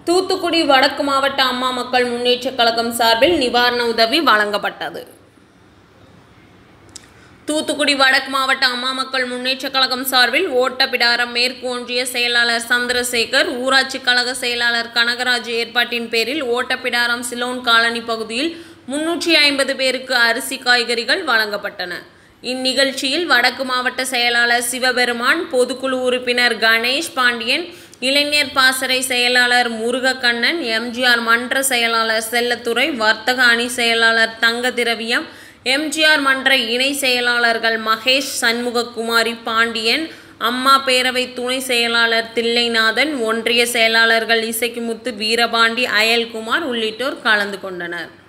தூத்துக்குடி வடக்கு மாவட்ட அம்மா மக்கள் முன்னேற்றக் கழகம் சார்பில் நிவாரண உதவி வழங்கப்பட்டது தூத்துக்குடி வடக்கு மாவட்ட அம்மா மக்கள் முன்னேற்றக் கழகம் சார்பில் ஓட்டப்பிடாரம் மேற்கு ஒன்றிய செயலாளர் சந்திரசேகர் ஊராட்சி கழக செயலாளர் கனகராஜ் ஏற்பாட்டின் பேரில் ஓட்டப்பிடாரம் சிலோன் காலனி பகுதியில் முன்னூற்றி ஐம்பது பேருக்கு அரிசி காய்கறிகள் வழங்கப்பட்டன இந்நிகழ்ச்சியில் வடக்கு மாவட்ட செயலாளர் சிவபெருமான் பொதுக்குழு உறுப்பினர் கணேஷ் பாண்டியன் இளைஞர் பாசறை செயலாளர் முருகக்கண்ணன் எம்ஜிஆர் மன்ற செயலாளர் செல்லத்துறை வர்த்தக அணி செயலாளர் தங்க திரவியம் எம்ஜிஆர் மன்ற இணை செயலாளர்கள் மகேஷ் சண்முககுமாரி பாண்டியன் அம்மா பேரவை துணை செயலாளர் தில்லைநாதன் ஒன்றிய செயலாளர்கள் இசைக்குமுத்து வீரபாண்டி அயல்குமார் உள்ளிட்டோர் கலந்து கொண்டனர்